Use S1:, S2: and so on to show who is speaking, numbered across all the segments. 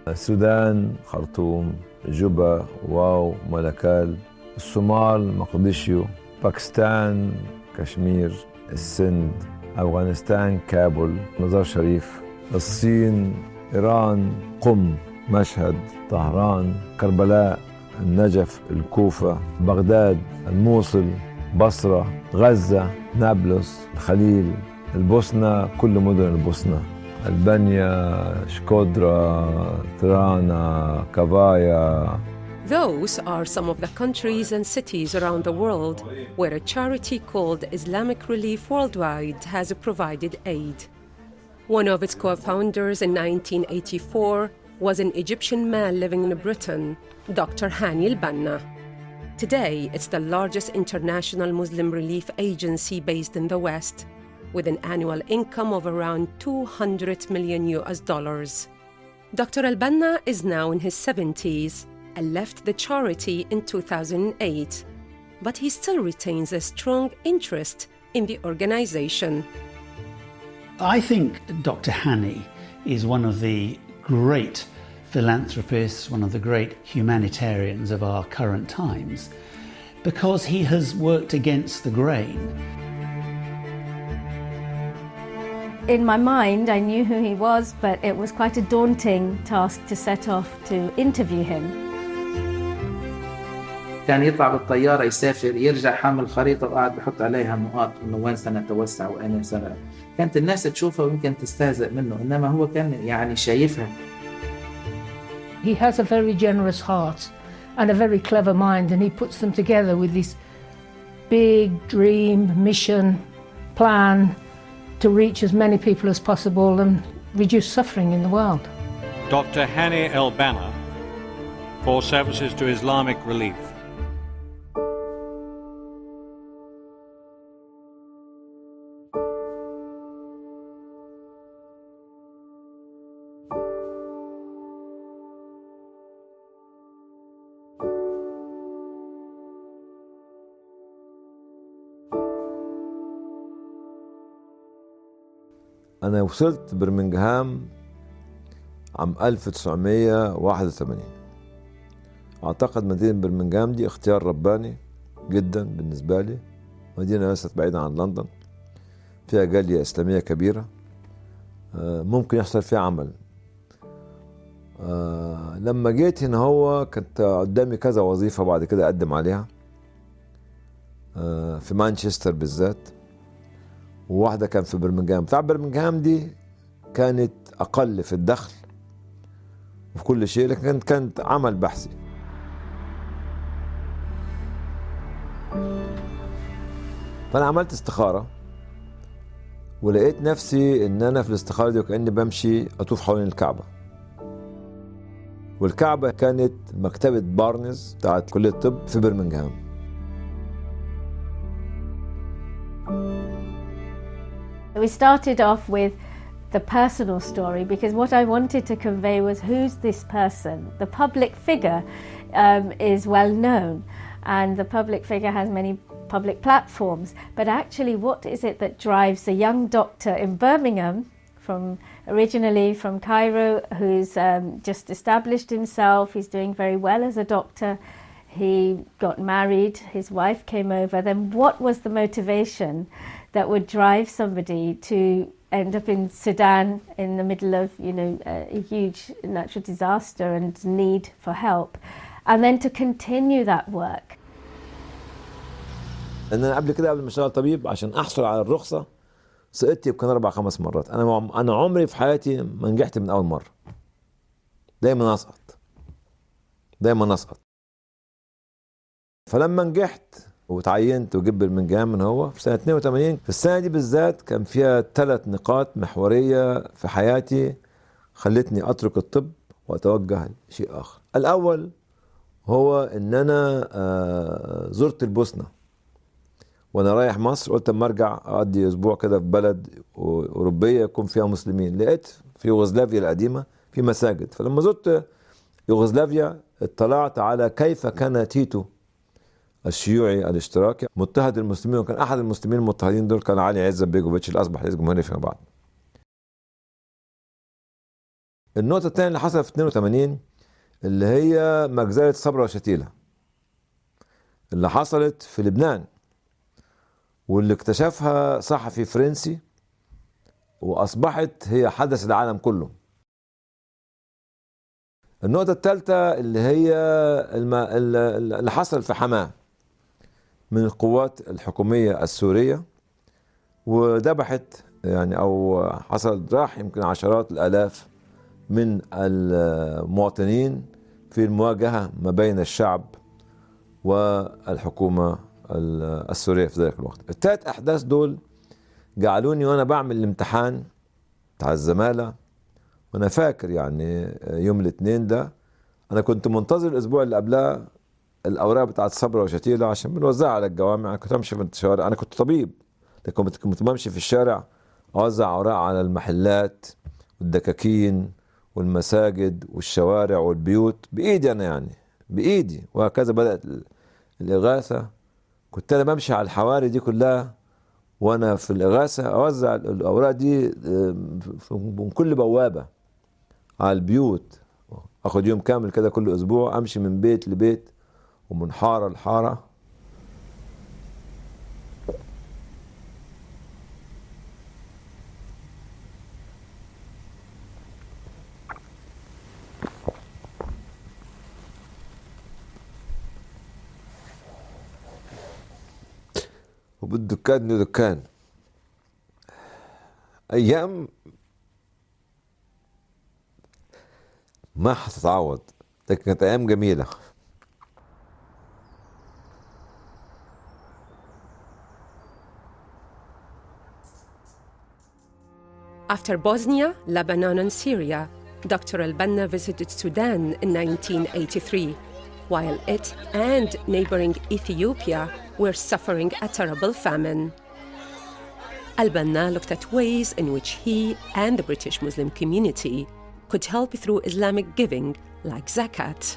S1: السودان خرطوم جوبا واو ملكال الصومال مقدشيو باكستان كشمير السند أفغانستان كابول مزار شريف الصين إيران قم مشهد طهران كربلاء النجف الكوفة بغداد الموصل بصرة غزة نابلس الخليل البوسنة كل مدن البوسنة ألبانيا شكودرا ترانا كافايا
S2: Those are some of the countries and cities around the world where a charity called Islamic Relief Worldwide has provided aid. One of its co founders in 1984 was an Egyptian man living in Britain, Dr. Hani al Banna. Today, it's the largest international Muslim relief agency based in the West, with an annual income of around 200 million US dollars. Dr. Al Banna is now in his 70s and left the charity in 2008, but he still retains a strong interest in the organization.
S3: I think Dr. Hani is one of the great philanthropists, one of the great humanitarians of our current times, because he has worked against the grain.
S4: In my mind, I knew who he was, but it was quite a daunting task to set off to interview him.
S5: كان يطلع بالطيارة يسافر يرجع حامل خريطة وقاعد بحط عليها نقاط انه وين سنتوسع واين سنة كانت الناس تشوفه ويمكن تستهزئ منه انما هو كان يعني شايفها
S6: He has a very generous heart and a very clever mind and he puts them together with this big dream, mission, plan to reach as many people as possible and reduce suffering in the world.
S7: Dr. Hani El Banna for services to Islamic relief.
S1: أنا وصلت برمنجهام عام 1981 أعتقد مدينة برمنجهام دي اختيار رباني جدا بالنسبة لي مدينة ليست بعيدة عن لندن فيها جالية إسلامية كبيرة آه، ممكن يحصل فيها عمل آه، لما جيت هنا هو كانت قدامي كذا وظيفة بعد كده أقدم عليها آه، في مانشستر بالذات وواحدة كان في برمنجهام بتاع برمنجهام دي كانت أقل في الدخل وفي كل شيء لكن كانت كانت عمل بحثي فأنا عملت استخارة ولقيت نفسي إن أنا في الاستخارة دي وكأني بمشي أطوف حوالين الكعبة والكعبة كانت مكتبة بارنز بتاعت كلية الطب في برمنجهام
S4: We started off with the personal story because what I wanted to convey was who's this person? The public figure um, is well known and the public figure has many public platforms, but actually, what is it that drives a young doctor in Birmingham? From originally from Cairo, who's um, just established himself, he's doing very well as a doctor. He got married, his wife came over. Then, what was the motivation that would drive somebody to end up in Sudan in the middle of you know a huge natural disaster and need for help, and then to continue that work?
S1: ان انا قبل كده قبل ما اشتغل طبيب عشان احصل على الرخصه سقطت يمكن اربع خمس مرات انا انا عمري في حياتي ما نجحت من اول مره دايما اسقط دايما اسقط فلما نجحت وتعينت وجيت بالمنجام من هو في سنه 82 في السنه دي بالذات كان فيها ثلاث نقاط محوريه في حياتي خلتني اترك الطب واتوجه لشيء اخر الاول هو ان انا آه، زرت البوسنه وانا رايح مصر قلت اما ارجع اقضي اسبوع كده في بلد اوروبيه يكون فيها مسلمين لقيت في يوغوسلافيا القديمه في مساجد فلما زرت يوغوسلافيا اطلعت على كيف كان تيتو الشيوعي الاشتراكي مضطهد المسلمين وكان احد المسلمين المضطهدين دول كان علي عزت بيجوفيتش اللي اصبح رئيس جمهوريه فيما بعد النقطة الثانية اللي حصلت في 82 اللي هي مجزرة صبرا وشتيلة اللي حصلت في لبنان واللي اكتشفها صحفي فرنسي وأصبحت هي حدث العالم كله النقطة الثالثة اللي هي الم... اللي حصل في حماه من القوات الحكومية السورية وذبحت يعني أو حصل راح يمكن عشرات الآلاف من المواطنين في المواجهة ما بين الشعب والحكومة السورية في ذلك الوقت الثلاث أحداث دول جعلوني وأنا بعمل الامتحان بتاع الزمالة وأنا فاكر يعني يوم الاثنين ده أنا كنت منتظر الأسبوع اللي قبلها الأوراق بتاعت صبرا وشتيلة عشان بنوزعها على الجوامع أنا كنت أمشي في الشوارع أنا كنت طبيب لكن كنت بمشي في الشارع أوزع أوراق على المحلات والدكاكين والمساجد والشوارع والبيوت بإيدي أنا يعني بإيدي وهكذا بدأت الإغاثة كنت أنا بمشي على الحواري دي كلها وأنا في الإغاثة أوزع الأوراق دي من كل بوابة على البيوت أخد يوم كامل كده كل أسبوع أمشي من بيت لبيت ومن حارة لحارة وبالدكان دكان ايام ما هتتعوض لكن كانت ايام جميله
S2: After Bosnia, Lebanon, and Syria, Dr. Al Banna visited Sudan in 1983, while it and neighboring Ethiopia were suffering a terrible famine. Al Banna looked at ways in which he and the British Muslim community could help through Islamic giving, like zakat.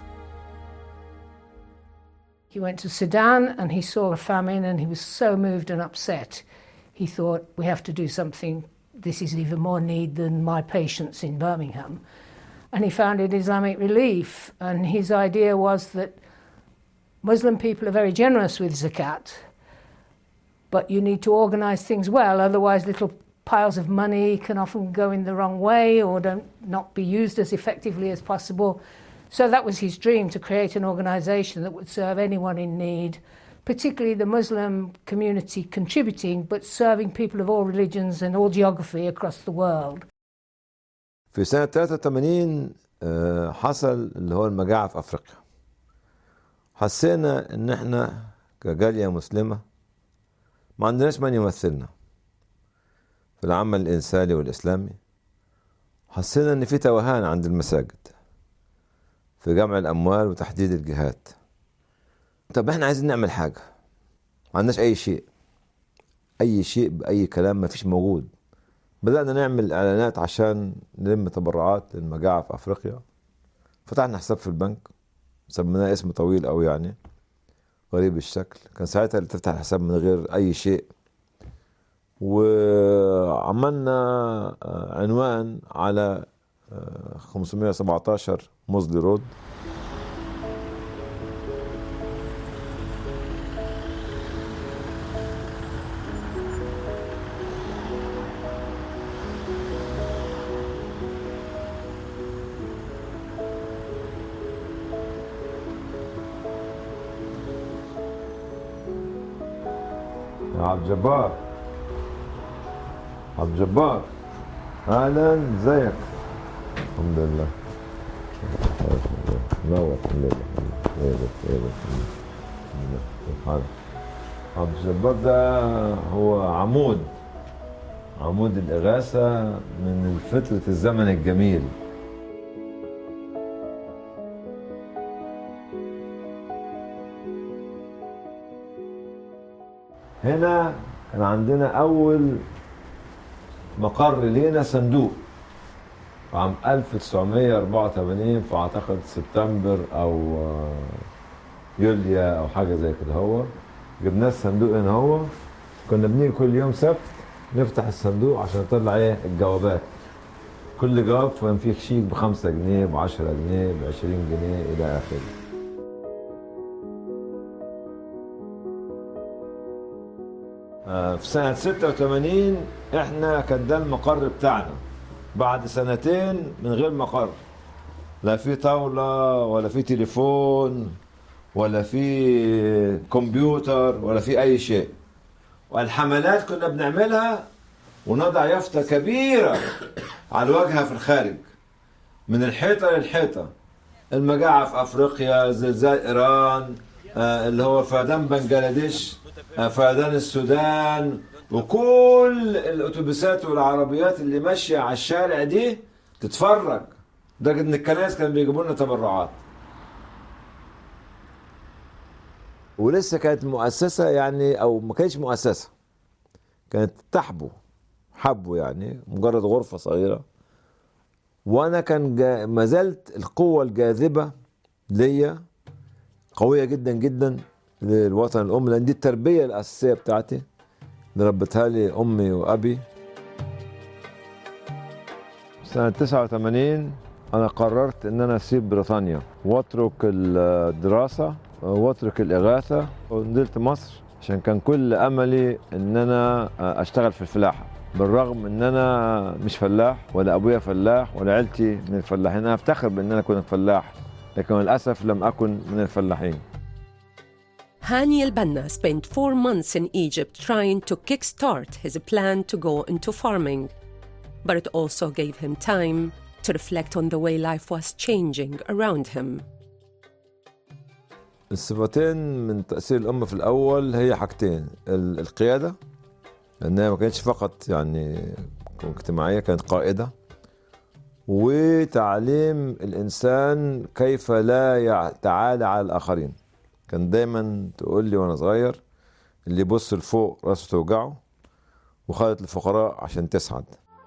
S6: He went to Sudan and he saw a famine and he was so moved and upset. He thought, we have to do something. This is even more need than my patients in Birmingham. And he founded Islamic Relief. And his idea was that Muslim people are very generous with zakat, but you need to organize things well, otherwise, little piles of money can often go in the wrong way or don't not be used as effectively as possible. So that was his dream to create an organization that would serve anyone in need, particularly the Muslim community contributing, but serving people of all religions and all geography across the world.
S1: في سنة 83 آه، حصل اللي هو المجاعة في أفريقيا حسينا إن إحنا كجالية مسلمة ما عندناش من يمثلنا في العمل الإنساني والإسلامي حسينا إن في توهان عند المساجد في جمع الأموال وتحديد الجهات طب إحنا عايزين نعمل حاجة ما عندناش أي شيء أي شيء بأي كلام ما فيش موجود بدأنا نعمل إعلانات عشان نلم تبرعات للمجاعة في أفريقيا فتحنا حساب في البنك سميناه اسم طويل أوي يعني غريب الشكل كان ساعتها اللي تفتح الحساب من غير أي شيء وعملنا آه، عنوان على آه، 517 موزلي رود يا عبد الجبار عبد الجبار اهلا ازيك الحمد لله منور الحمد لله ايه بس ايه بس الحمد لله. كيف حالك؟ عبد الجبار ده هو عمود عمود الإغاثة من فترة الزمن الجميل هنا كان عندنا أول مقر لينا صندوق في عام 1984 في أعتقد سبتمبر أو آه، يوليا أو حاجة زي كده هو جبنا الصندوق هنا هو كنا بنيجي كل يوم سبت نفتح الصندوق عشان نطلع ايه الجوابات كل جواب كان فيه شيك ب 5 جنيه ب 10 جنيه ب 20 جنيه الى اخره آه، في سنة 86 احنا كان ده المقر بتاعنا بعد سنتين من غير مقر لا في طاولة ولا في تليفون ولا في كمبيوتر ولا في أي شيء والحملات كنا بنعملها ونضع يافطة كبيرة على الواجهة في الخارج من الحيطة للحيطة المجاعة في أفريقيا زلزال إيران آه، اللي هو فيضان بنجلاديش آه، فيضان السودان وكل الأتوبيسات والعربيات اللي ماشية على الشارع دي تتفرج لدرجة إن الكنائس كانوا بيجيبوا لنا تبرعات ولسه كانت مؤسسة يعني أو ما كانتش مؤسسة كانت تحبو حبو يعني مجرد غرفة صغيرة وأنا كان جا ما زلت القوة الجاذبة ليا قوية جدا جدا للوطن الأم لأن دي التربية الأساسية بتاعتي اللي ربتها لي أمي وأبي سنة 89 أنا قررت إن أنا أسيب بريطانيا وأترك الدراسة وأترك الإغاثة ونزلت مصر عشان كان كل أملي إن أنا أشتغل في الفلاحة بالرغم إن أنا مش فلاح ولا أبويا فلاح ولا عيلتي من الفلاحين أنا أفتخر بإن أنا كنت فلاح لكن للأسف لم أكن من الفلاحين
S2: Hani al-Banna spent four months in Egypt trying to kickstart his plan to go into farming. But it also gave him time to reflect on the way life was changing around him.
S1: الصفتين من تأثير الأمة في الأول هي حاجتين ال- القيادة لأنها ما كانتش فقط يعني اجتماعية كانت قائدة وتعليم الإنسان كيف لا يتعالى على الآخرين كان دايما تقول لي وأنا صغير اللي يبص لفوق راسه توجعه وخالط الفقراء عشان تسعد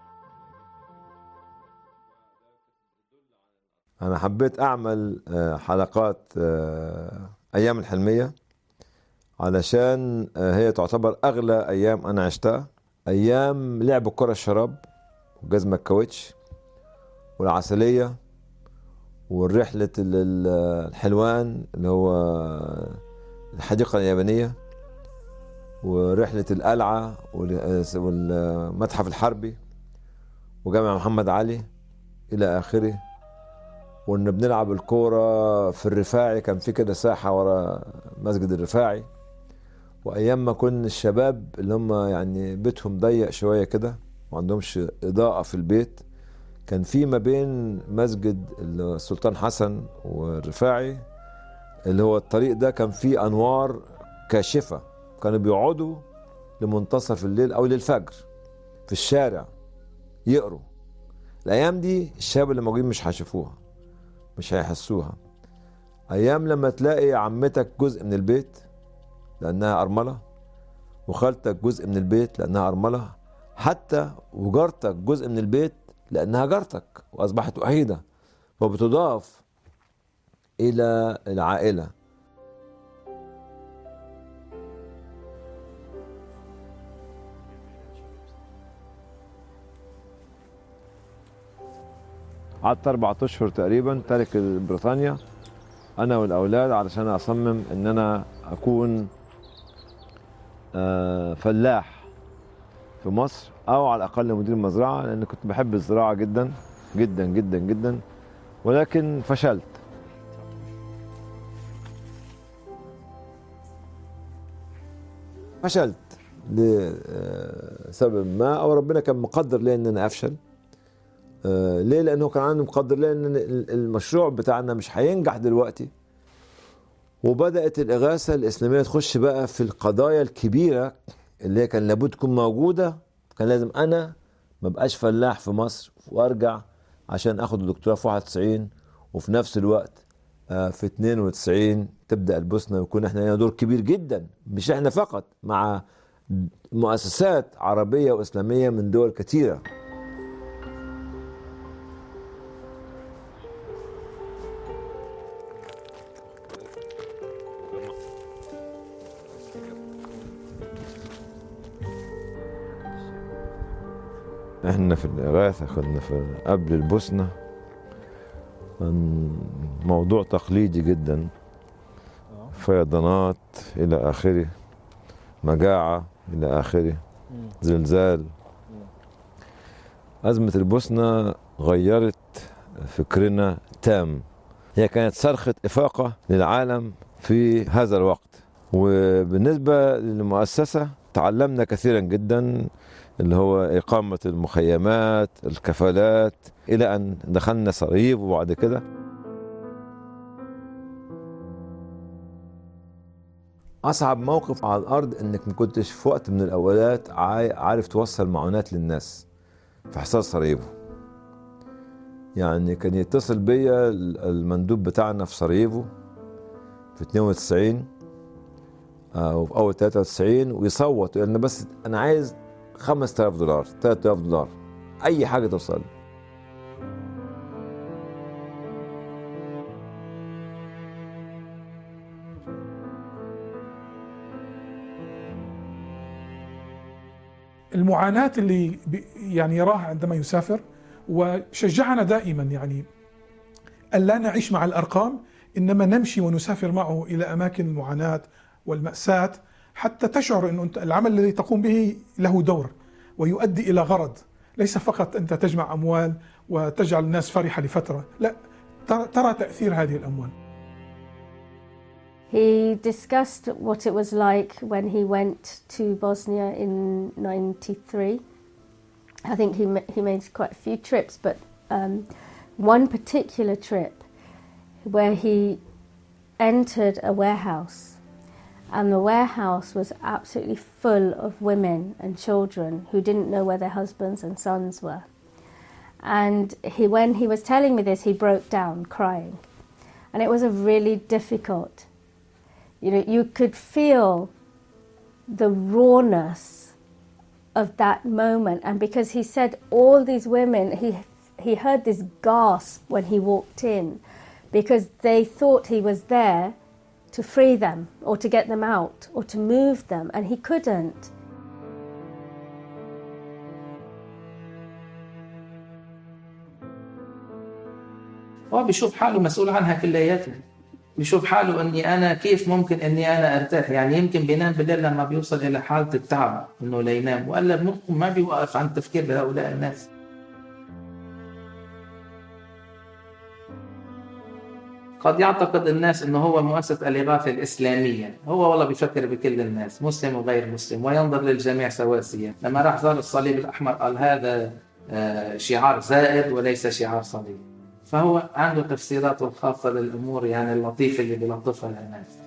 S1: أنا حبيت أعمل آه، حلقات آه، أيام الحلمية علشان آه، هي تعتبر أغلى أيام أنا عشتها أيام لعب الكرة الشراب وجزمة الكاوتش والعسلية والرحلة ال- ال- الحلوان اللي هو الحديقة اليابانية ورحلة القلعة وال- والمتحف الحربي وجامع محمد علي إلى آخره وإن بنلعب الكورة في الرفاعي كان في كده ساحة ورا مسجد الرفاعي وأيام ما كنا الشباب اللي هم يعني بيتهم ضيق شوية كده ما عندهمش إضاءة في البيت كان في ما بين مسجد السلطان حسن والرفاعي اللي هو الطريق ده كان فيه أنوار كاشفة كانوا بيقعدوا لمنتصف الليل أو للفجر في الشارع يقروا الأيام دي الشباب اللي موجودين مش هيشوفوها مش هيحسوها أيام لما تلاقي عمتك جزء من البيت لأنها أرملة وخالتك جزء من البيت لأنها أرملة حتى وجارتك جزء من البيت لأنها جارتك وأصبحت وحيدة فبتضاف إلى العائلة قعدت أربعة أشهر تقريبا تارك بريطانيا أنا والأولاد علشان أصمم إن أنا أكون آه، فلاح في مصر أو على الأقل مدير مزرعة لأن كنت بحب الزراعة جدا جدا جدا جدا ولكن فشلت فشلت لسبب ما أو ربنا كان مقدر لي إن أنا أفشل آه، ليه؟ لأنه كان عنده مقدر ليه إن المشروع بتاعنا مش هينجح دلوقتي وبدأت الإغاثة الإسلامية تخش بقى في القضايا الكبيرة اللي هي كان لابد تكون موجودة كان لازم أنا ما بقاش فلاح في مصر وأرجع عشان أخد الدكتوراه في 91 وفي نفس الوقت آه، في 92 تبدأ البوسنة ويكون احنا لنا دور كبير جدا مش احنا فقط مع مؤسسات عربية وإسلامية من دول كثيرة احنا في الإغاثة كنا في قبل البوسنة كان موضوع تقليدي جدا فيضانات إلى آخره مجاعة إلى آخره زلزال أزمة البوسنة غيرت فكرنا تام هي كانت صرخة إفاقة للعالم في هذا الوقت وبالنسبة للمؤسسة تعلمنا كثيرا جدا اللي هو إقامة المخيمات الكفالات إلى أن دخلنا صريف وبعد كده أصعب موقف على الأرض إنك ما كنتش في وقت من الأوقات عاي- عارف توصل معونات للناس في حصار سراييفو يعني كان يتصل بيا المندوب بتاعنا في سراييفو في 92 او في اول 93 ويصوت يقول لنا بس انا عايز 5000 دولار 3000 دولار اي حاجه توصل
S8: المعاناة اللي بي- يعني يراها عندما يسافر وشجعنا دائما يعني ألا نعيش مع الأرقام إنما نمشي ونسافر معه إلى أماكن المعاناة والمأساة حتى تشعر أن أنت العمل الذي تقوم به له دور ويؤدي إلى غرض ليس فقط أنت تجمع أموال وتجعل الناس فرحة لفترة لا ترى ترى تأثير هذه الأموال
S4: He discussed what it was like when he went to Bosnia in 93. I think he, ma- he made quite a few trips, but um, one particular trip where he entered a warehouse and the warehouse was absolutely full of women and children who didn't know where their husbands and sons were. And he, when he was telling me this, he broke down crying. And it was a really difficult you know, you could feel the rawness of that moment. And because he said all these women, he, he heard this gasp when he walked in because they thought he was there to free them or to get them out or to move them, and he couldn't.
S5: هو بيشوف حاله مسؤول عنها كلياتها بيشوف حاله اني انا كيف ممكن اني انا ارتاح يعني يمكن بينام بالليل لما بيوصل الى حاله التعب انه لا ينام والا مخه ما بيوقف عن التفكير بهؤلاء الناس قد يعتقد الناس انه هو مؤسسة الاغاثة الاسلامية هو والله بيفكر بكل الناس مسلم وغير مسلم وينظر للجميع سواسية لما راح زار الصليب الاحمر قال هذا آه، شعار زائد وليس شعار صليب فهو عنده تفسيراته الخاصة للأمور يعني اللطيفة اللي بيلطفها للناس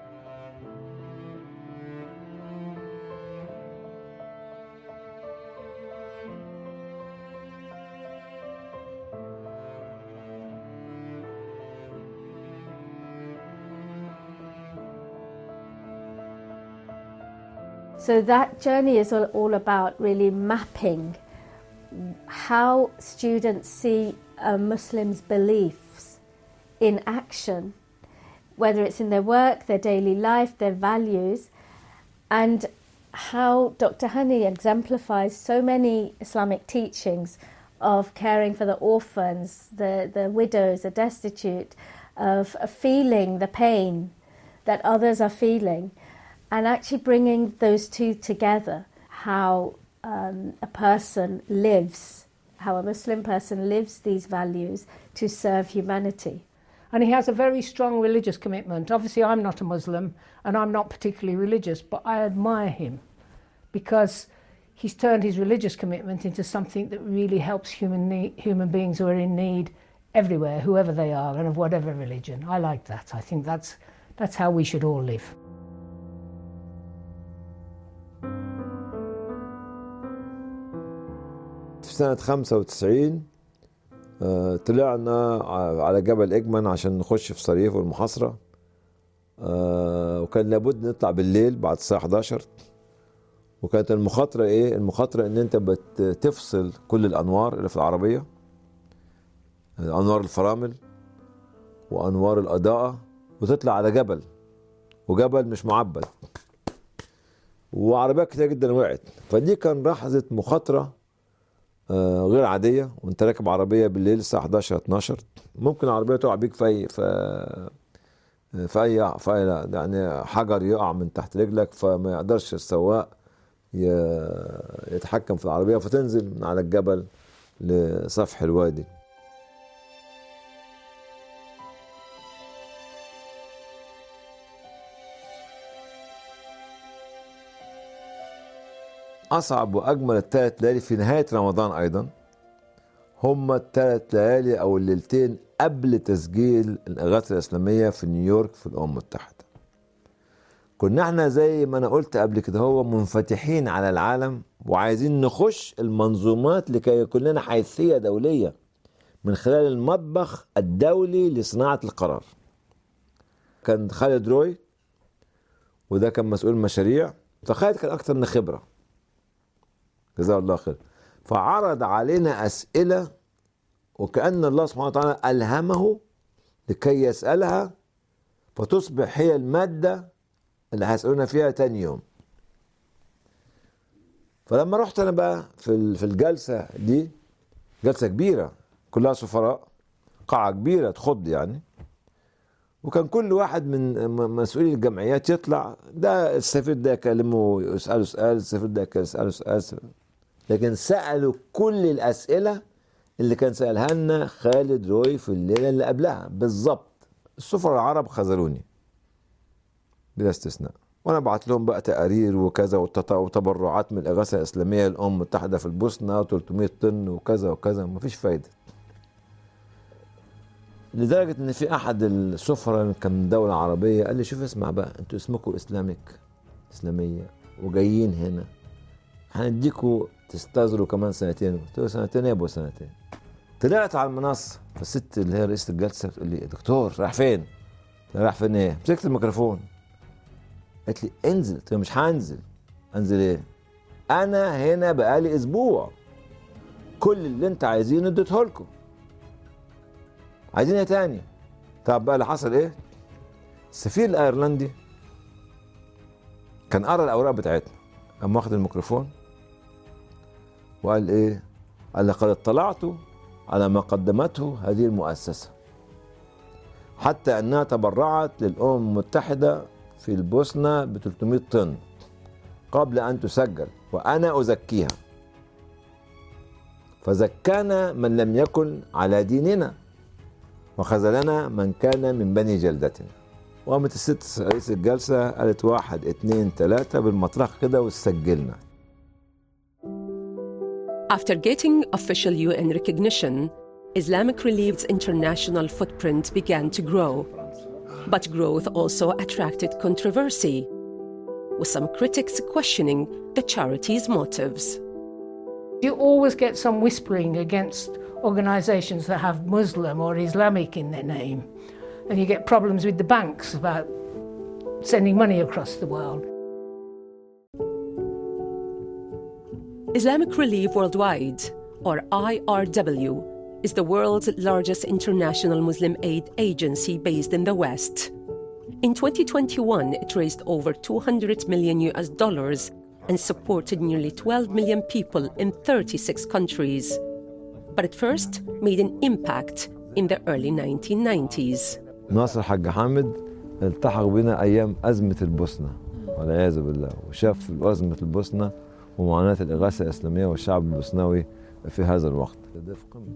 S4: So that journey is all, all about really mapping how students see a Muslim's beliefs in action, whether it's in their work, their daily life, their values, and how Dr. Hani exemplifies so many Islamic teachings of caring for the orphans, the, the widows, the destitute, of, of feeling the pain that others are feeling, and actually bringing those two together how um, a person lives, how a Muslim person lives these values to serve humanity.
S6: And he has a very strong religious commitment. Obviously, I'm not a Muslim and I'm not particularly religious, but I admire him because he's turned his religious commitment into something that really helps human, need, human beings who are in need everywhere, whoever they are, and of whatever religion. I like that. I think that's, that's how we should all live.
S1: في سنة 95 آه، طلعنا ع- على جبل إجمن عشان نخش في صريف والمحاصرة آه، وكان لابد نطلع بالليل بعد الساعة 11 وكانت المخاطرة إيه؟ المخاطرة إن أنت بتفصل كل الأنوار اللي في العربية أنوار الفرامل وأنوار الإضاءة وتطلع على جبل وجبل مش معبد وعربيات كتير جدا وقعت فدي كان لحظة مخاطرة آه، غير عاديه وانت راكب عربيه بالليل الساعه 11 12 ممكن العربيه تقع بيك في اي في في اي في أي يعني حجر يقع من تحت رجلك فما يقدرش السواق ي- يتحكم في العربيه فتنزل من على الجبل لسفح الوادي أصعب وأجمل الثلاث ليالي في نهاية رمضان أيضا هم الثلاث ليالي أو الليلتين قبل تسجيل الإغاثة الإسلامية في نيويورك في الأمم المتحدة كنا احنا زي ما أنا قلت قبل كده هو منفتحين على العالم وعايزين نخش المنظومات لكي يكون لنا حيثية دولية من خلال المطبخ الدولي لصناعة القرار كان خالد روي وده كان مسؤول مشاريع فخالد كان أكثر من خبرة جزاه الله خير فعرض علينا أسئلة وكأن الله سبحانه وتعالى ألهمه لكي يسألها فتصبح هي المادة اللي هيسألونا فيها تاني يوم فلما رحت أنا بقى في ال- في الجلسة دي جلسة كبيرة كلها سفراء قاعة كبيرة تخض يعني وكان كل واحد من م- مسؤولي الجمعيات يطلع ده السفير ده يكلمه يسأله سؤال السفير ده يسأله سؤال لكن سألوا كل الأسئلة اللي كان سألها لنا خالد روي في الليلة اللي قبلها بالظبط السفراء العرب خذلوني بلا استثناء وانا بعت لهم بقى تقارير وكذا وتط- وتبرعات من الاغاثه الاسلاميه للامم المتحده في البوسنه 300 طن وكذا وكذا مفيش فايده لدرجه ان في احد السفراء كان من دوله عربيه قال لي شوف اسمع بقى انتوا اسمكم اسلامك اسلاميه وجايين هنا هنديكوا تستاذروا كمان سنتين قلت له سنتين يا ابو سنتين طلعت على المنصه فالست اللي هي رئيسه الجلسه بتقول لي دكتور رايح فين؟ قلت لها رايح فين ايه؟ مسكت الميكروفون قالت لي انزل قلت لها مش هنزل انزل ايه؟ انا هنا بقالي اسبوع كل اللي انت عايزينه اديته لكم عايزين ايه تاني؟ طب بقى اللي حصل ايه؟ السفير الايرلندي كان قرا الاوراق بتاعتنا قام واخد الميكروفون وقال ايه؟ قال لقد اطلعت على ما قدمته هذه المؤسسه حتى انها تبرعت للامم المتحده في البوسنه ب 300 طن قبل ان تسجل وانا ازكيها فزكانا من لم يكن على ديننا وخذلنا من كان من بني جلدتنا وقامت الست رئيس الجلسة قالت واحد اتنين تلاتة بالمطرح كده وسجلنا
S2: After getting official UN recognition, Islamic Relief's international footprint began to grow. But growth also attracted controversy, with some critics questioning the charity's motives.
S6: You always get some whispering against organisations that have Muslim or Islamic in their name. And you get problems with the banks about sending money across the world.
S2: Islamic Relief Worldwide, or IRW, is the world's largest international Muslim aid agency based in the West. In 2021, it raised over 200 million US dollars and supported nearly 12 million people in 36 countries. But it first made an impact in the early 1990s.
S1: ناصر حاج حامد التحق بنا ايام ازمه البوسنه والعياذ بالله وشاف ازمه البوسنه ومعاناه الاغاثه الاسلاميه والشعب البوسنوي في هذا الوقت ده في قمه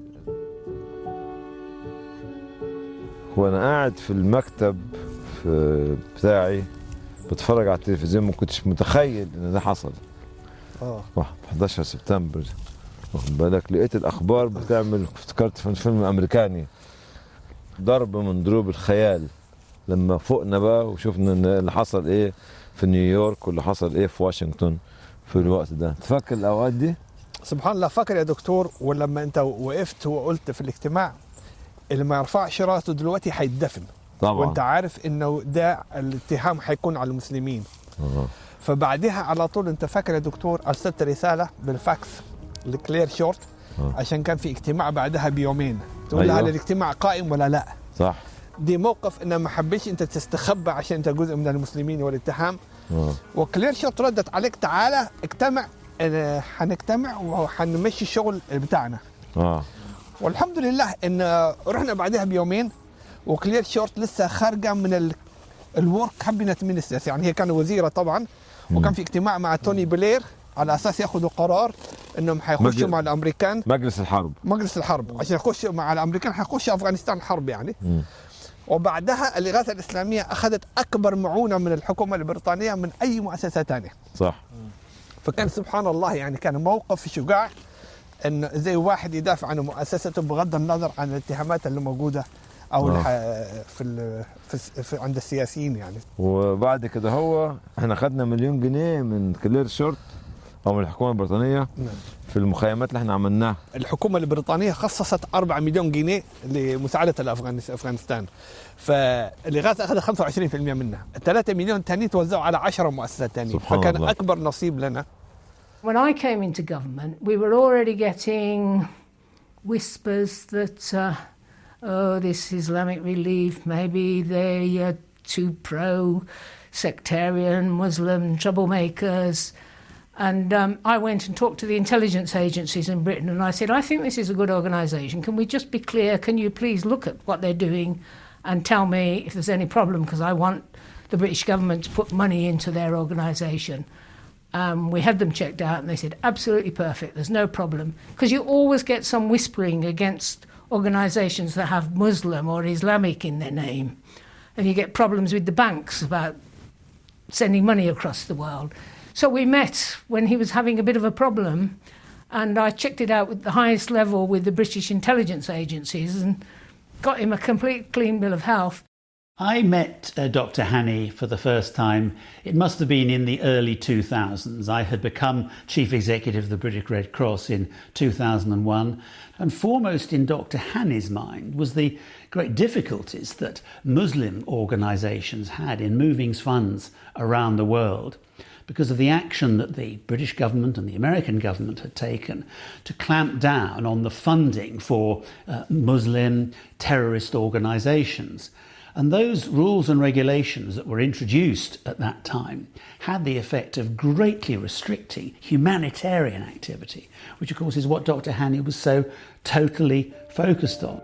S1: وانا قاعد في المكتب في بتاعي بتفرج على التلفزيون ما كنتش متخيل ان ده حصل
S9: اه
S1: واحد- 11 سبتمبر واخد بالك لقيت الاخبار بتعمل افتكرت في فيلم امريكاني ضرب من ضروب الخيال لما فوقنا بقى وشفنا ان اللي حصل ايه في نيويورك واللي حصل ايه في واشنطن في الوقت ده تفكر الاوقات دي
S9: سبحان الله فاكر يا دكتور ولما انت وقفت وقلت في الاجتماع اللي ما يرفعش راسه دلوقتي هيتدفن
S1: طبعا
S9: وانت عارف انه ده الاتهام هيكون على المسلمين
S1: آه.
S9: فبعدها على طول انت فاكر يا دكتور ارسلت رساله بالفاكس لكلير شورت
S1: آه.
S9: عشان كان في اجتماع بعدها بيومين تقول لها
S1: أيوه.
S9: هل الاجتماع قائم ولا لا
S1: صح
S9: دي موقف انه ما حبيش انت تستخبى عشان انت جزء من المسلمين والاتهام
S1: آه.
S9: وكلير شورت ردت عليك تعالى اجتمع آه، حنجتمع وحنمشي الشغل بتاعنا
S1: اه
S9: والحمد لله ان رحنا بعدها بيومين وكلير شورت لسه خارجه من ال الورك كابينت مينسترز يعني هي كانت وزيره طبعا وكان في اجتماع مع توني بلير على اساس ياخذوا قرار انهم حيخشوا
S1: مجل-
S9: مع الامريكان
S1: مجلس الحرب
S9: مجلس الحرب عشان يخشوا مع الامريكان حيخشوا افغانستان حرب يعني
S1: مم.
S9: وبعدها الاغاثه الاسلاميه اخذت اكبر معونه من الحكومه البريطانيه من اي مؤسسه ثانيه
S1: صح
S9: فكان سبحان الله يعني كان موقف شجاع ان زي واحد يدافع عن مؤسسته بغض النظر عن الاتهامات اللي موجوده او
S1: آه.
S9: الح... في, ال... في, الس- في عند السياسيين يعني
S1: وبعد كده هو احنا خدنا مليون جنيه من كلير شورت او من الحكومه البريطانيه
S9: نعم.
S1: في المخيمات اللي احنا عملناها
S9: الحكومه البريطانيه خصصت 4 مليون جنيه لمساعده الأفغانس- افغانستان فالاغاثه اخذت 25% منها ال 3 مليون تاني توزعوا على 10 مؤسسات ثانيه
S1: سبحان
S9: فكان
S1: الله.
S9: اكبر نصيب لنا
S6: When I came into government, we were already getting whispers that, uh, oh, this Islamic relief, maybe they are too pro sectarian Muslim troublemakers. And um, I went and talked to the intelligence agencies in Britain and I said, I think this is a good organisation. Can we just be clear? Can you please look at what they're doing and tell me if there's any problem? Because I want the British government to put money into their organisation. Um, we had them checked out and they said, absolutely perfect, there's no problem. Because you always get some whispering against organisations that have Muslim or Islamic in their name. And you get problems with the banks about sending money across the world. So we met when he was having a bit of a problem, and I checked it out with the highest level with the British intelligence agencies and got him a complete clean bill of health.
S3: I met uh, Dr. Hanny for the first time. It must have been in the early 2000s. I had become chief executive of the British Red Cross in 2001. And foremost in Dr. Hanny's mind was the great difficulties that Muslim organisations had in moving funds around the world because of the action that the British government and the American government had taken to clamp down on the funding for uh, Muslim terrorist organisations. And those rules and regulations that were introduced at that time had the effect of greatly restricting humanitarian activity, which, of course, is what Dr. Haney was so totally focused on.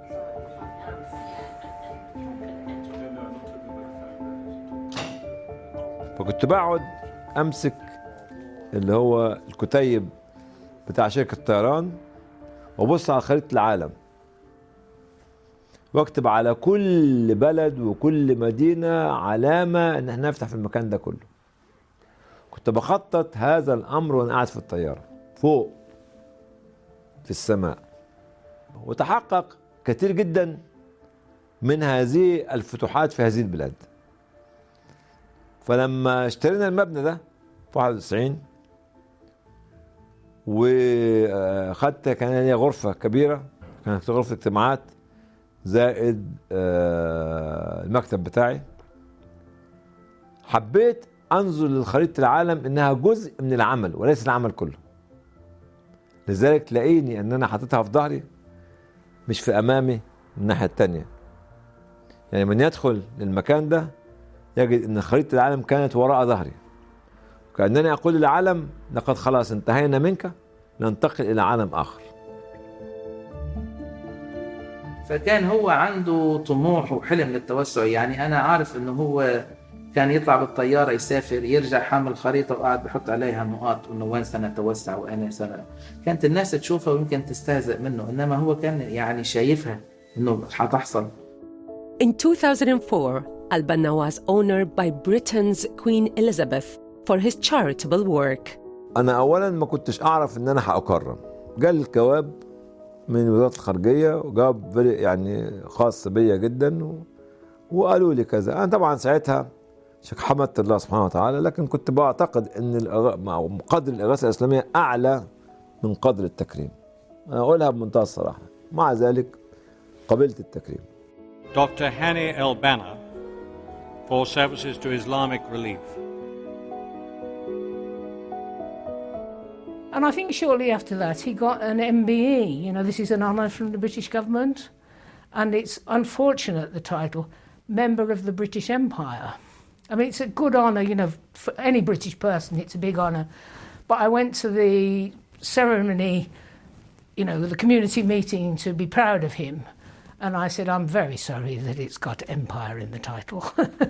S1: فكنت بقعد امسك اللي هو الكتيب بتاع شركه الطيران وابص على خريطه العالم واكتب على كل بلد وكل مدينه علامه ان احنا نفتح في المكان ده كله كنت بخطط هذا الامر وانا قاعد في الطياره فوق في السماء وتحقق كثير جدا من هذه الفتوحات في هذه البلاد فلما اشترينا المبنى ده في 91 وخدت كان لي غرفه كبيره كانت غرفه اجتماعات زائد آه، المكتب بتاعي حبيت انظر لخريطه العالم انها جزء من العمل وليس العمل كله لذلك تلاقيني ان انا حاططها في ظهري مش في امامي الناحيه التانية يعني من يدخل للمكان ده يجد ان خريطه العالم كانت وراء ظهري كانني اقول للعالم لقد خلاص انتهينا منك ننتقل الى عالم اخر
S5: فكان هو عنده طموح وحلم للتوسع يعني انا عارف انه هو كان يطلع بالطياره يسافر يرجع حامل خريطه وقاعد بحط عليها نقاط انه وين سنتوسع واين سنة كانت الناس تشوفها ويمكن تستهزئ منه انما هو كان يعني شايفها انه حتحصل
S2: In 2004, Al-Banna was honored by Britain's Queen Elizabeth for his charitable work.
S1: انا اولا ما كنتش اعرف ان انا هاكرم جالي الجواب من وزاره الخارجيه وجواب very- يعني خاص بيا جدا و... وقالوا لي كذا انا طبعا ساعتها شك- حمدت الله سبحانه وتعالى لكن كنت بعتقد ان الأغ... مع- قدر الاغاثه الاسلاميه اعلى من قدر التكريم انا اقولها بمنتهى الصراحه مع ذلك قبلت التكريم
S7: Dr. Hani El Banna for services to Islamic relief.
S6: And I think shortly after that, he got an MBE. You know, this is an honour from the British government. And it's unfortunate, the title, Member of the British Empire. I mean, it's a good honour, you know, for any British person, it's a big honour. But I went to the ceremony, you know, the community meeting to be proud of him. And I said, I'm very sorry that it's got Empire in the title.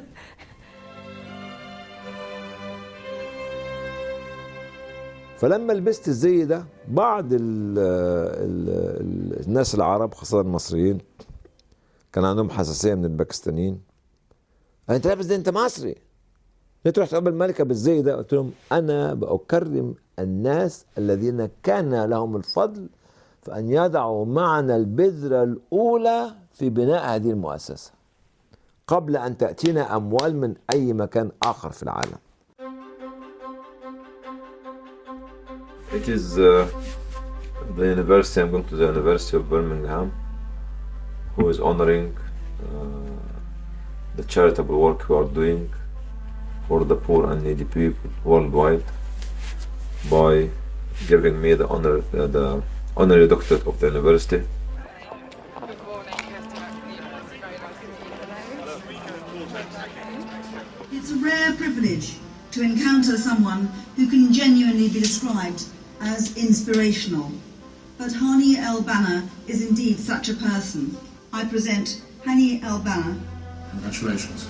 S1: فلما لبست الزي ده بعض ال ال ال الناس العرب خاصة المصريين كان عندهم حساسية من الباكستانيين قال انت لابس ده انت مصري ليه تروح تقابل الملكة بالزي ده قلت لهم انا بأكرم الناس الذين كان لهم الفضل فأن يضعوا معنا البذرة الأولى في بناء هذه المؤسسة قبل أن تأتينا أموال من أي مكان آخر في العالم It is uh, the university, I'm going to the University of Birmingham, who is honoring uh, the charitable work we are doing for the poor and needy people worldwide by giving me the honor, uh, the honorary doctorate of the university.
S10: It's a rare privilege to encounter someone who can genuinely be described as inspirational. But Hani El Banna is indeed such a person. I present Hani El Banna.
S11: Congratulations.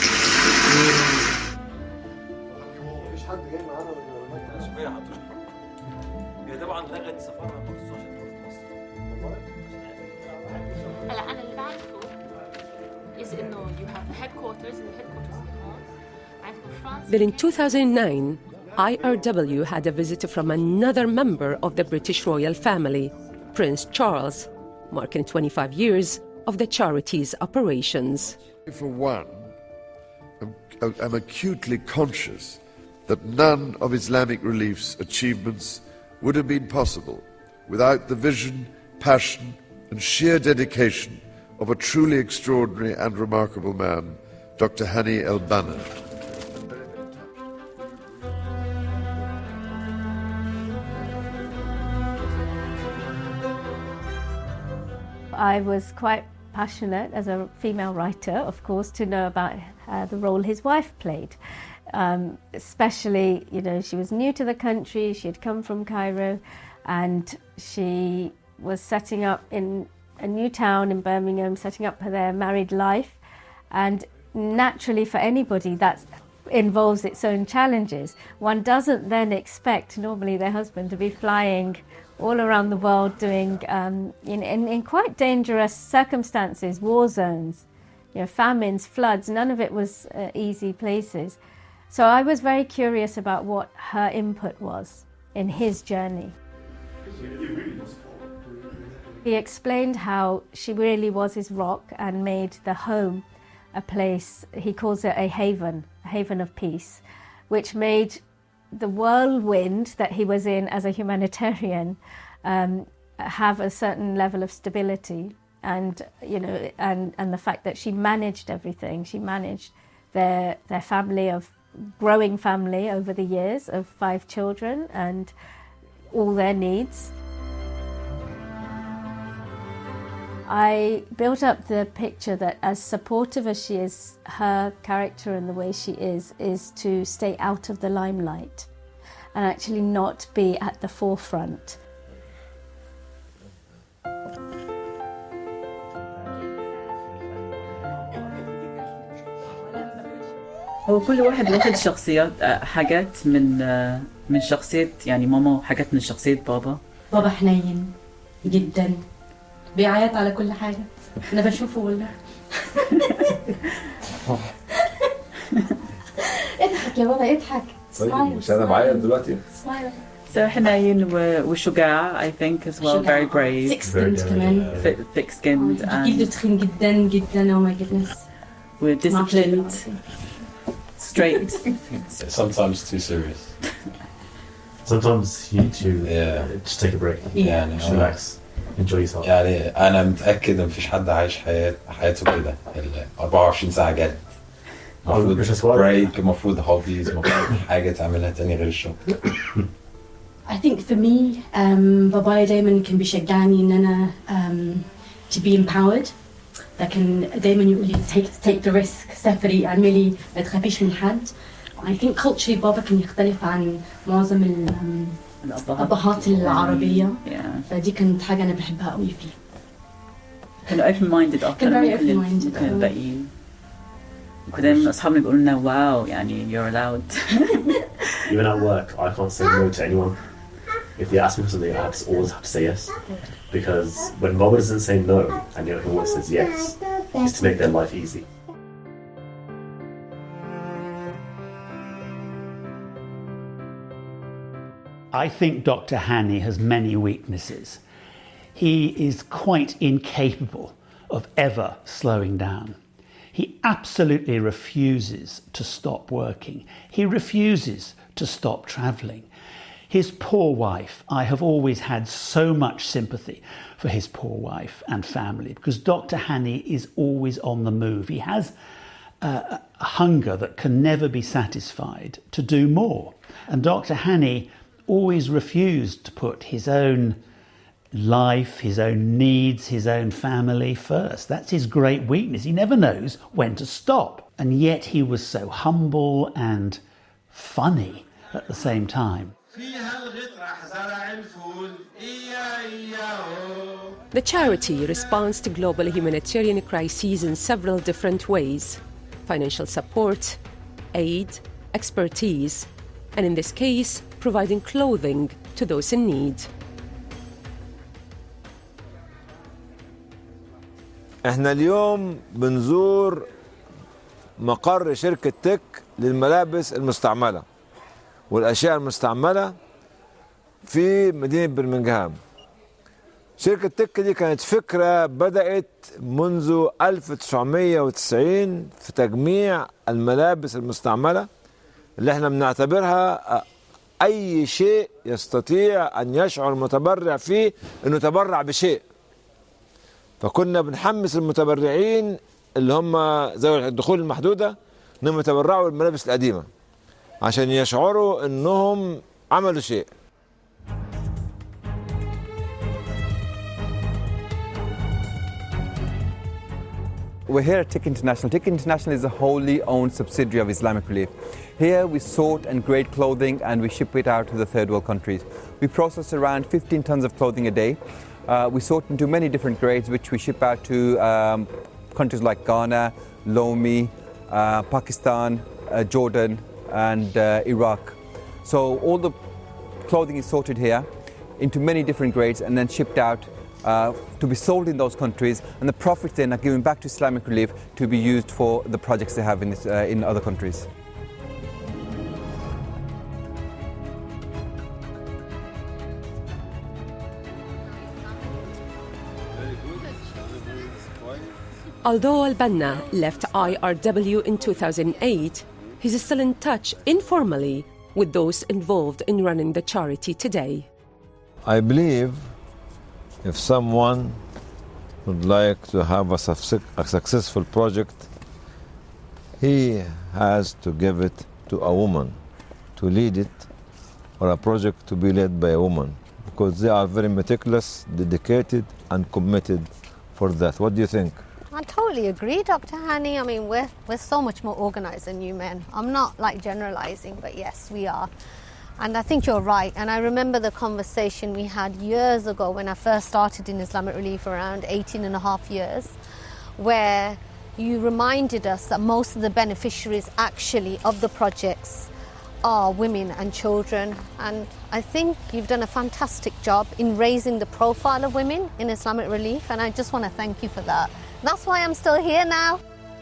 S12: طبعا لغت سفرها مخصوص عشان تروح مصر
S13: هلا انا اللي بعرفه is انه you have the headquarters and the headquarters is هون عندكم فرنسا
S2: that in 2009, IRW had a visit from another member of the British royal family, Prince Charles, marking 25 years of the charity's operations.
S14: For one, I'm, I'm acutely conscious that none of Islamic Relief's achievements would have been possible without the vision, passion, and sheer dedication of a truly extraordinary and remarkable man, Dr. Hani El Banna.
S4: I was quite passionate as a female writer, of course, to know about uh, the role his wife played. Um, especially, you know, she was new to the country, she had come from Cairo, and she was setting up in a new town in Birmingham, setting up their married life. And naturally, for anybody, that involves its own challenges. One doesn't then expect normally their husband to be flying all around the world doing um, in, in, in quite dangerous circumstances, war zones, you know, famines, floods, none of it was uh, easy places. So I was very curious about what her input was in his journey. He explained how she really was his rock and made the home a place, he calls it a haven, a haven of peace, which made the whirlwind that he was in as a humanitarian um, have a certain level of stability and you know and and the fact that she managed everything she managed their their family of growing family over the years of five children and all their needs I built up the picture that as supportive as she is, her character and the way she is, is to stay out of the limelight and actually not be at the forefront.
S15: هو كل واحد واخد شخصيات آه، حاجات من آه، من شخصية يعني ماما وحاجات من شخصية بابا
S16: بابا حنين جدا بيعيط على كل حاجة أنا بشوفه والله اضحك يا بابا اضحك
S1: طيب مش انا بعيط دلوقتي
S16: سمايل
S15: So حنين و- وشجاع I think as well very brave
S16: thick skinned كمان
S15: Thi- thick skinned
S16: جلده
S15: and
S16: تخين جدا جدا oh my goodness
S15: we're disciplined straight
S11: Sometimes too serious.
S17: Sometimes you need to
S11: Yeah.
S17: just take a break.
S11: يعني
S17: Just
S11: هو-
S17: relax. Enjoy yourself.
S11: يعني انا متاكد ان مفيش حد عايش حياته حياته كده ال 24 ساعه جد المفروض
S17: مش هسوار.
S11: بريك المفروض هوبيز المفروض حاجه تعملها تاني غير الشغل
S16: I think for me um, بابايا دايما كان بيشجعني ان انا um, to be empowered لكن دايما يقول لي take take the risk سافري اعملي ما تخافيش من حد I think culturally بابا كان يختلف عن معظم ال-
S15: الأبهات
S16: الأبهات العربية
S15: Yeah.
S16: فدي كانت حاجة أنا بحبها قوي فيه
S15: كانوا open minded أكثر
S16: كان very
S15: من كل
S16: open minded.
S15: ممكن الباقيين ودائما أصحابنا بيقولوا لنا واو يعني you're allowed
S17: Even at work, I can't say no to anyone. If they ask me for something, I have to always have to say yes. Because when Baba doesn't say no, and you know, he always says yes, it's to make their life easy.
S3: I think Dr. Hanny has many weaknesses. He is quite incapable of ever slowing down. He absolutely refuses to stop working. He refuses to stop travelling. His poor wife, I have always had so much sympathy for his poor wife and family because Dr. Hanny is always on the move. He has a a hunger that can never be satisfied to do more. And Dr. Hanny always refused to put his own life, his own needs, his own family first. That's his great weakness. He never knows when to stop. And yet he was so humble and funny at the same time.
S2: The charity responds to global humanitarian crises in several different ways financial support, aid, expertise, and in this case, providing clothing to those in need.
S1: احنا اليوم بنزور مقر شركة تك للملابس المستعملة والأشياء المستعملة في مدينة برمنغهام شركة تك دي كانت فكرة بدأت منذ 1990 في تجميع الملابس المستعملة اللي احنا بنعتبرها أي شيء يستطيع أن يشعر المتبرع فيه أنه تبرع بشيء فكنا بنحمس المتبرعين اللي هم ذوي الدخول المحدودة انهم يتبرعوا بالملابس القديمة عشان يشعروا انهم عملوا شيء
S18: We're here at TIC International. TIC International is a wholly owned subsidiary of Islamic Relief. Here we sort and grade clothing and we ship it out to the third world countries. We process around 15 tons of clothing a day. Uh, we sort into many different grades which we ship out to um, countries like Ghana, Lomi, uh, Pakistan, uh, Jordan, and uh, Iraq. So all the clothing is sorted here into many different grades and then shipped out uh, to be sold in those countries, and the profits then are given back to Islamic Relief to be used for the projects they have in, this, uh, in other countries.
S2: Although Albanna left IRW in 2008, he's still in touch informally with those involved in running the charity today.
S1: I believe if someone would like to have a, suc- a successful project, he has to give it to a woman to lead it, or a project to be led by a woman, because they are very meticulous, dedicated, and committed for that. What do you think?
S19: I totally agree, Dr. Hani. I mean, we're, we're so much more organized than you men. I'm not like generalizing, but yes, we are. And I think you're right. And I remember the conversation we had years ago when I first started in Islamic Relief around 18 and a half years, where you reminded us that most of the beneficiaries actually of the projects are women and children. And I think you've done a fantastic job in raising the profile of women in Islamic Relief. And I just want to thank you for that. That's why I'm still here now.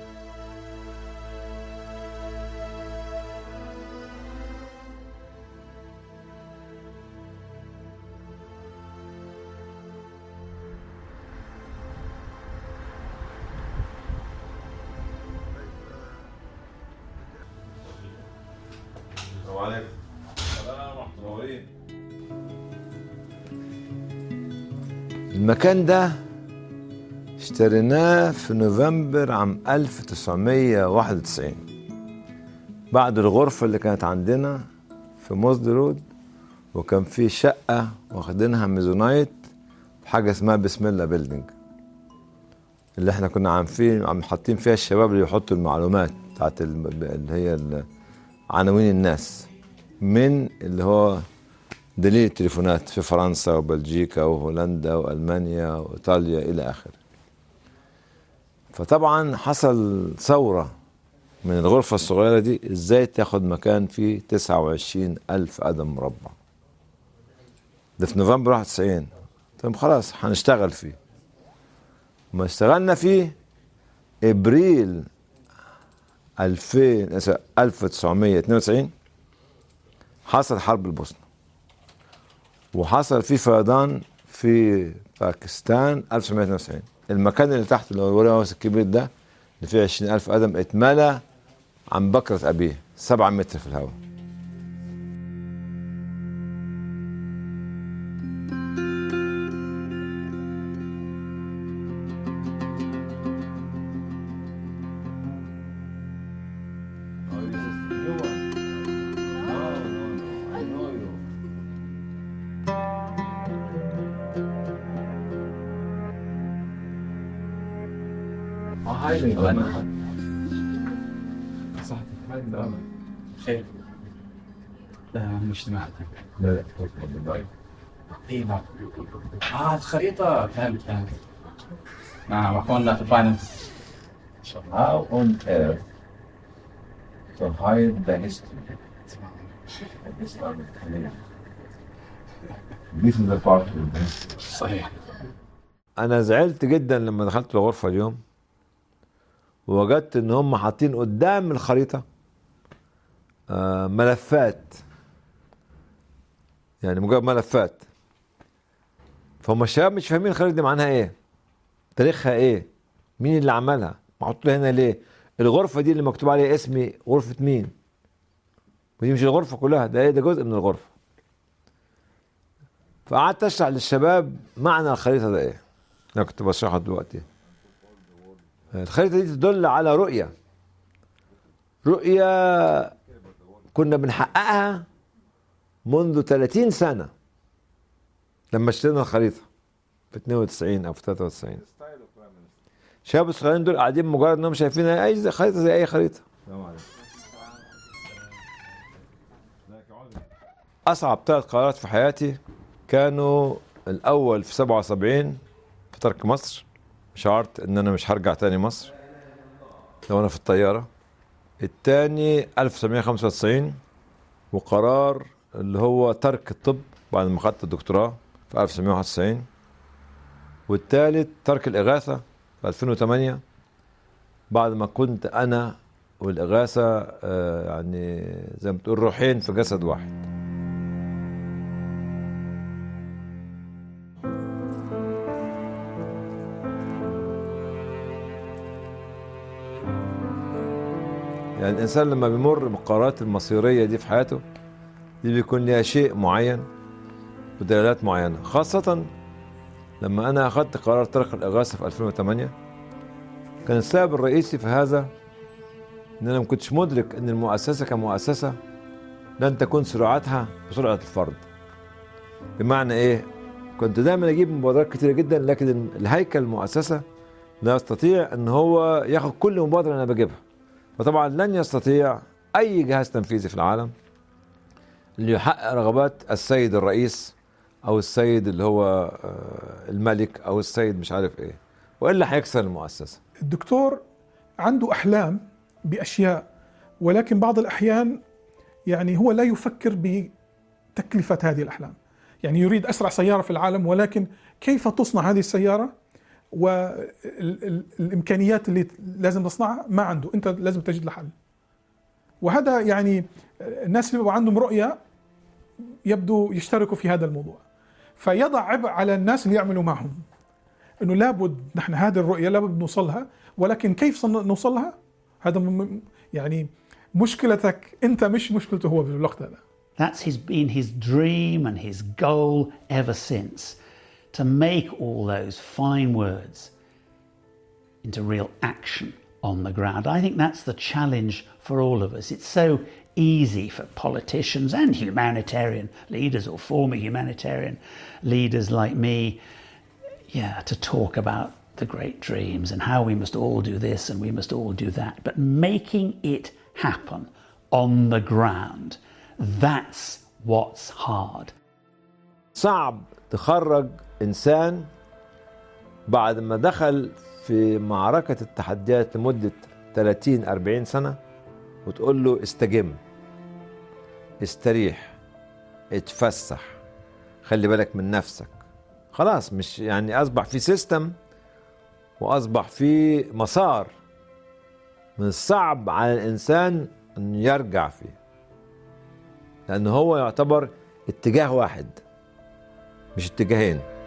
S1: المكان ده اشتريناه في نوفمبر عام 1991 بعد الغرفة اللي كانت عندنا في موزد رود وكان في شقة واخدينها ميزونايت بحاجة اسمها بسم الله بيلدينج اللي احنا كنا عارفين عم حاطين فيها الشباب اللي يحطوا المعلومات بتاعت الم- اللي هي ال- عناوين الناس من اللي هو دليل التليفونات في فرنسا وبلجيكا وهولندا والمانيا وايطاليا الى اخره فطبعا حصل ثوره من الغرفة الصغيرة دي ازاي تاخد مكان فيه 29 ألف قدم مربع ده في نوفمبر 91 طيب خلاص هنشتغل فيه ما اشتغلنا فيه ابريل 2000 آسف، 1992 حصل حرب البوسنة وحصل فيه فيضان في باكستان 1992 المكان اللي تحت اللي هو الولاية الكبير ده اللي فيه 20 ألف قدم اتملى عن بكرة أبيه سبعة متر في الهواء
S20: خير لا مش سمعت
S1: لا
S20: اي نعم اه الخريطة فهمت فهمت نعم اخواننا في الفاينانس
S1: How on earth to hide the history of Islamic Khalif? This is the part of this.
S20: صحيح
S1: انا زعلت جدا لما دخلت الغرفه اليوم ووجدت ان هم حاطين قدام الخريطه آه، ملفات يعني مجرد ملفات فهم الشباب مش فاهمين الخريطه دي معناها ايه تاريخها ايه مين اللي عملها محطوط هنا ليه الغرفه دي اللي مكتوب عليها اسمي غرفه مين ودي مش الغرفه كلها ده ايه ده جزء من الغرفه فقعدت اشرح للشباب معنى الخريطه ده ايه انا كنت بشرحها دلوقتي الخريطه دي تدل على رؤيه رؤيه كنا بنحققها منذ 30 سنه لما اشترينا الخريطه في 92 او في 93 الشباب الصغيرين دول قاعدين مجرد انهم شايفين اي زي- خريطه زي اي خريطه اصعب ثلاث قرارات في حياتي كانوا الاول في 77 في ترك مصر شعرت ان انا مش هرجع تاني مصر لو انا في الطياره الثاني 1995 وقرار اللي هو ترك الطب بعد ما خدت الدكتوراه في 1991 والثالث ترك الإغاثة في 2008 بعد ما كنت أنا والإغاثة آه، يعني زي ما تقول روحين في جسد واحد يعني الإنسان لما بيمر بالقرارات المصيرية دي في حياته دي بيكون ليها شيء معين ودلالات معينة خاصة لما أنا أخذت قرار ترك الإغاثة في 2008 كان السبب الرئيسي في هذا إن أنا ما كنتش مدرك إن المؤسسة كمؤسسة لن تكون سرعتها بسرعة الفرد بمعنى إيه؟ كنت دايما أجيب مبادرات كتيرة جدا لكن الهيكل المؤسسة لا يستطيع إن هو ياخد كل مبادرة أنا بجيبها فطبعا لن يستطيع أي جهاز تنفيذي في العالم اللي يحقق رغبات السيد الرئيس او السيد اللي هو آه، الملك او السيد مش عارف ايه والا هيكسر المؤسسه
S8: الدكتور عنده احلام باشياء ولكن بعض الاحيان يعني هو لا يفكر بتكلفه هذه الاحلام يعني يريد اسرع سياره في العالم ولكن كيف تصنع هذه السياره والامكانيات اللي لازم تصنعها ما عنده انت لازم تجد له حل وهذا يعني الناس اللي بيبقى عندهم رؤيه يبدو يشتركوا في هذا الموضوع فيضع عبء على الناس اللي يعملوا معهم انه لابد نحن هذه الرؤيه لابد نوصلها ولكن كيف صن- نوصلها هذا م- يعني مشكلتك انت مش مشكلته هو في الوقت هذا
S3: That's his, been his dream and his goal ever since to make all those fine words into real action on the ground. I think that's the challenge for all of us. It's so easy for politicians and humanitarian leaders or former humanitarian leaders like me, yeah, to talk about the great dreams and how we must all do this and we must all do that. But making it happen on the ground. That's what's hard.
S1: صعب تخرج انسان بعد ما دخل في معركة التحديات لمدة 30 40 سنة وتقول له استجم استريح اتفسح خلي بالك من نفسك خلاص مش يعني اصبح في سيستم واصبح في مسار من الصعب على الانسان انه يرجع فيه لانه هو يعتبر اتجاه واحد مش اتجاهين